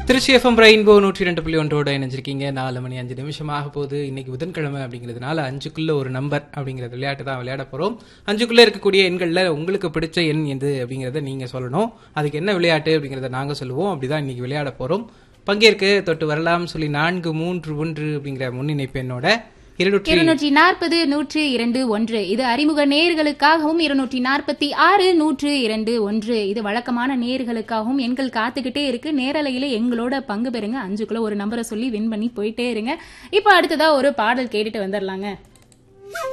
Trichy FM rainbow நூற்றி ரெண்டு புள்ளி ஒன்றோட இணைஞ்சிருக்கீங்க நாலு மணி அஞ்சு நிமிஷம் ஆக போகுது இன்னைக்கு புதன்கிழமை அப்படிங்கிறதுனால அஞ்சுக்குள்ள ஒரு நம்பர் அப்படிங்கிற விளையாட்டு தான் விளையாட போறோம் அஞ்சுக்குள்ள இருக்கக்கூடிய எண்கள்ல உங்களுக்கு பிடிச்ச எண் எது அப்படிங்கறத நீங்க சொல்லணும் அதுக்கு என்ன விளையாட்டு அப்படிங்கறத நாங்க சொல்லுவோம் அப்படிதான் இன்னைக்கு விளையாட போறோம் பங்கேற்க தொட்டு வரலாம் சொல்லி நான்கு மூன்று ஒன்று அப்படிங்கிற முன்னிணைப்பு என்னோட இருநூற்றி இருநூற்றி நாற்பது நூற்று இரண்டு ஒன்று இது அறிமுக நேர்களுக்காகவும் இருநூற்றி நாற்பத்தி ஆறு நூற்று இரண்டு ஒன்று இது வழக்கமான நேர்களுக்காகவும் எண்கள் காத்துக்கிட்டே இருக்கு நேரலையில எங்களோட பங்கு பெறுங்க அஞ்சுக்குள்ள ஒரு நம்பரை சொல்லி வின் பண்ணி போயிட்டே இருங்க இப்போ அடுத்ததா ஒரு பாடல் கேட்டுட்டு வந்துடலாங்க